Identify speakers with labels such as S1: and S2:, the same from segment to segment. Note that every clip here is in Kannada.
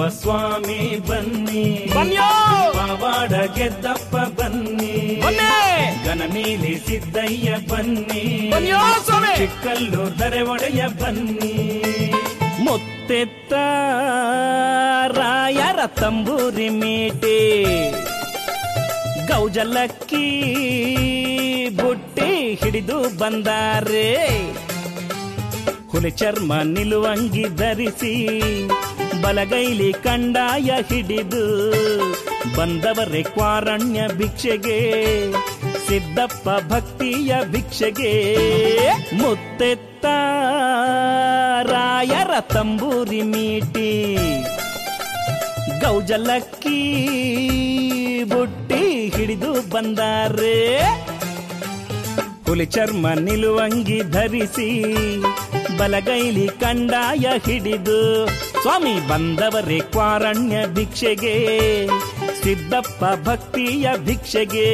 S1: ಸ್ವಾಮಿ ಬನ್ನಿ
S2: ಬನ್ಯೋ
S1: ಪವಾಡ ಗೆದ್ದಪ್ಪ ಬನ್ನಿ
S2: ಬನ್ನಿ
S1: ಗನನೀಲಿ ಸಿದ್ದಯ್ಯ ಬನ್ನಿ
S2: ಬನ್ಯೋ ಸ್ವಾಮಿ
S1: ಚಿಕ್ಕಲ್ಲು ದರೆ ಒಡೆಯ ಬನ್ನಿ
S2: ಮುತ್ತೆತ್ತ ರಾಯರ ತಂಬೂರಿ ಮೀಟಿ ಗೌಜಲಕ್ಕಿ ಬುಟ್ಟಿ ಹಿಡಿದು ಬಂದಾರೆ ಹುಲಿ ಚರ್ಮ ನಿಲುವಂಗಿ ಧರಿಸಿ ಬಲಗೈಲಿ ಕಂಡಾಯ ಹಿಡಿದು ಬಂದವರೇ ಕ್ವಾರಣ್ಯ ಭಿಕ್ಷೆಗೆ ಸಿದ್ದಪ್ಪ ಭಕ್ತಿಯ ಭಿಕ್ಷೆಗೆ ಮುತ್ತೆತ್ತ ರಾಯರ ತಂಬೂರಿ ಮೀಟಿ ಗೌಜಲಕ್ಕಿ ಬುಟ್ಟಿ ಹಿಡಿದು ಬಂದಾರೆ ಹುಲಿ ಚರ್ಮ ನಿಲುವಂಗಿ ಧರಿಸಿ ಬಲಗೈಲಿ ಕಂಡಾಯ ಹಿಡಿದು ಸ್ವಾಮಿ ಬಂದವರೇ ಕ್ವಾರಣ್ಯ ಭಿಕ್ಷೆಗೆ ಸಿದ್ದಪ್ಪ ಭಕ್ತಿಯ ಭಿಕ್ಷೆಗೆ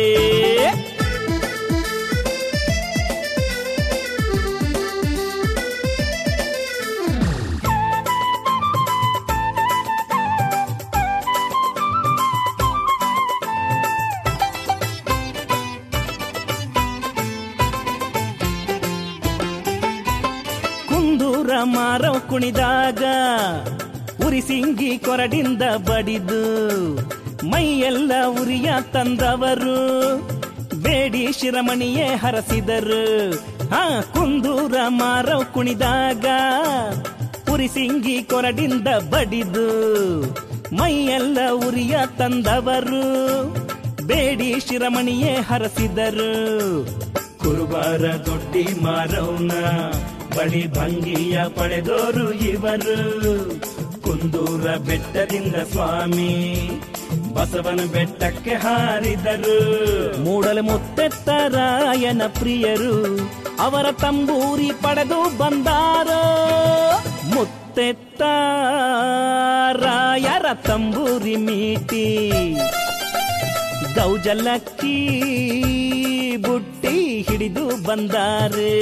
S2: ಕುಂದೂರ ಮಾರವ ಕುಣಿದಾಗ ಉರಿಸಿಂಗಿ ಕೊರಡಿಂದ ಬಡಿದು ಮೈಯೆಲ್ಲ ಉರಿಯ ತಂದವರು ಬೇಡಿ ಶಿರಮಣಿಯೇ ಹರಸಿದರು ಹಾ ಕುಂದೂರ ಮಾರವ ಕುಣಿದಾಗ ಉರಿಸಿಂಗಿ ಕೊರಡಿಂದ ಬಡಿದು ಮೈಯೆಲ್ಲ ಉರಿಯ ತಂದವರು ಬೇಡಿ ಶಿರಮಣಿಯೇ ಹರಸಿದರು
S1: ಕುರುಬಾರ ದೊಡ್ಡಿ ಮಾರವ್ನ ಬಳಿ ಭಂಗಿಯ ಪಡೆದೋರು ಇವರು ಕುಂದೂರ ಬೆಟ್ಟದಿಂದ ಸ್ವಾಮಿ ಬಸವನ ಬೆಟ್ಟಕ್ಕೆ ಹಾರಿದರು
S2: ಮೂಡಲ ಮುತ್ತೆತ್ತರಾಯನ ಪ್ರಿಯರು ಅವರ ತಂಬೂರಿ ಪಡೆದು ಬಂದಾರ ಮುತ್ತೆತ್ತ ರಾಯರ ತಂಬೂರಿ ಮೀಟಿ ಗೌಜಲಕ್ಕಿ ಬುಟ್ಟಿ ಹಿಡಿದು ಬಂದಾರೆ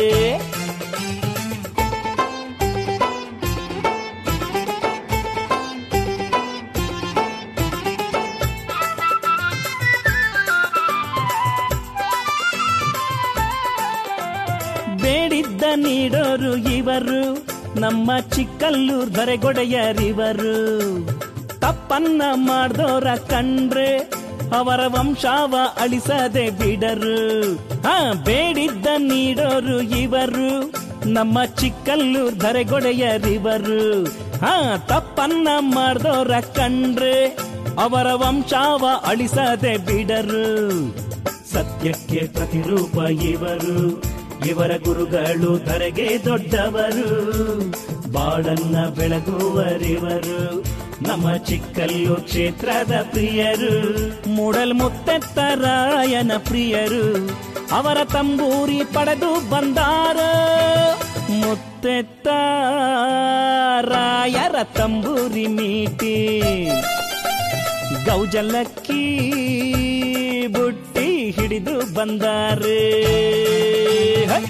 S2: ಬೇಡಿದ್ದ ನೀಡೋರು ಇವರು ನಮ್ಮ ಚಿಕ್ಕಲ್ಲೂರ್ ದೊರೆಗೊಡೆಯರಿವರು ತಪ್ಪನ್ನ ಮಾಡ್ದೋರ ಕಂಡ್ರೆ ಅವರ ವಂಶಾವ ಅಳಿಸದೆ ಬಿಡರು ಹಾ ಬೇಡಿದ್ದ ನೀಡೋರು ಇವರು ನಮ್ಮ ಚಿಕ್ಕಲ್ಲೂರ್ ದೊರೆಗೊಡೆಯರಿವರು ಹಾ ತಪ್ಪನ್ನ ಮಾಡ್ದೋರ ಕಂಡ್ರೆ ಅವರ ವಂಶಾವ ಅಳಿಸದೆ ಬಿಡರು
S1: ಸತ್ಯಕ್ಕೆ ಪ್ರತಿರೂಪ ಇವರು ಇವರ ಗುರುಗಳು ಧರೆಗೆ ದೊಡ್ಡವರು ಬಾಳನ್ನ ಬೆಳಗುವರಿವರು ನಮ್ಮ ಚಿಕ್ಕಲ್ಲು ಕ್ಷೇತ್ರದ ಪ್ರಿಯರು
S2: ಮೂಡಲ್ ಮುತ್ತೆತ್ತರಾಯನ ಪ್ರಿಯರು ಅವರ ತಂಬೂರಿ ಪಡೆದು ಬಂದಾರ ಮುತ್ತೆತ್ತ ರಾಯರ ತಂಬೂರಿ ಮೀಟಿ ಗೌಜಲಕ್ಕಿ ಬುಟ್ಟಿ ಹಿಡಿದು ಬಂದಾರೆ ಹೈ!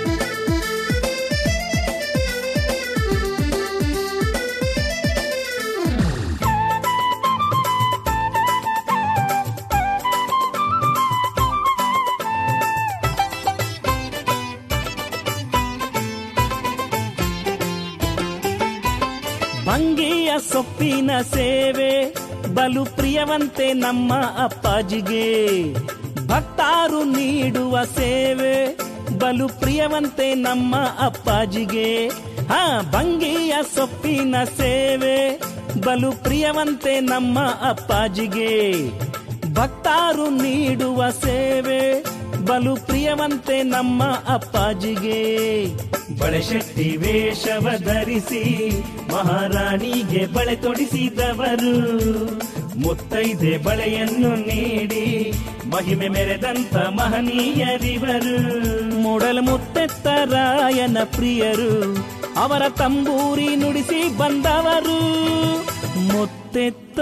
S2: ಭಂಗಿಯ ಸೊಪ್ಪಿನ ಸೇವೆ ಬಲು ಪ್ರಿಯವಂತೆ ನಮ್ಮ ಅಪ್ಪಾಜಿಗೆ ಭಕ್ತಾರು ನೀಡುವ ಸೇವೆ ಬಲು ಪ್ರಿಯವಂತೆ ನಮ್ಮ ಅಪ್ಪಾಜಿಗೆ ಹಾ ಭಂಗಿಯ ಸೊಪ್ಪಿನ ಸೇವೆ ಬಲು ಪ್ರಿಯವಂತೆ ನಮ್ಮ ಅಪ್ಪಾಜಿಗೆ ಭಕ್ತಾರು ನೀಡುವ ಸೇವೆ ಬಲು ಪ್ರಿಯವಂತೆ ನಮ್ಮ ಅಪ್ಪಾಜಿಗೆ
S1: ಬಳೆಶೆಟ್ಟಿ ವೇಷವ ಧರಿಸಿ ಮಹಾರಾಣಿಗೆ ಬಳೆ ತೊಡಿಸಿದವರು ಮುತ್ತೈದೆ ಬಳೆಯನ್ನು ನೀಡಿ ಮಹಿಮೆ ಮೆರೆದಂತ ಮಹನೀಯರಿವರು
S2: ಮೂಡಲ ಮುತ್ತೆತ್ತರಾಯನ ಪ್ರಿಯರು ಅವರ ತಂಬೂರಿ ನುಡಿಸಿ ಬಂದವರು ಮುತ್ತೆತ್ತ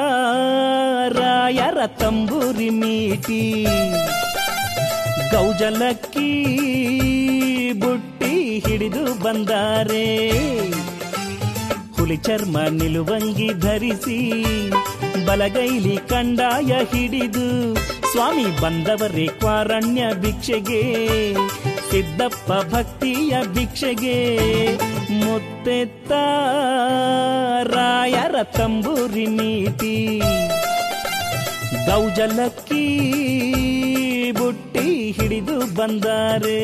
S2: ರಾಯರ ತಂಬೂರಿ ಮೀಟಿ ಗೌಜಲಕ್ಕಿ ಬುಟ್ಟಿ ಹಿಡಿದು ಬಂದಾರೆ ಹುಲಿ ಚರ್ಮ ನಿಲುವಂಗಿ ಧರಿಸಿ ಬಲಗೈಲಿ ಕಂಡಾಯ ಹಿಡಿದು ಸ್ವಾಮಿ ಬಂದವರೇ ಕ್ವಾರಣ್ಯ ಭಿಕ್ಷೆಗೆ ಸಿದ್ದಪ್ಪ ಭಕ್ತಿಯ ಭಿಕ್ಷೆಗೆ ಮುತ್ತೆತ್ತ ರಾಯರ ತಂಬೂರಿ ನೀತಿ ಗೌಜಲಕ್ಕಿ ಬುಟ್ಟಿ ಹಿಡಿದು ಬಂದಾರೆ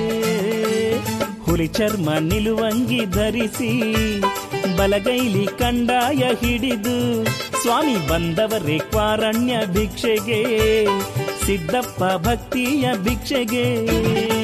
S2: ಹುಲಿ ಚರ್ಮ ನಿಲುವಂಗಿ ಧರಿಸಿ ಬಲಗೈಲಿ ಕಂಡಾಯ ಹಿಡಿದು ಸ್ವಾಮಿ ಬಂದವರೇ ಕ್ವಾರಣ್ಯ ಭಿಕ್ಷೆಗೆ ಸಿದ್ದಪ್ಪ ಭಕ್ತಿಯ ಭಿಕ್ಷೆಗೆ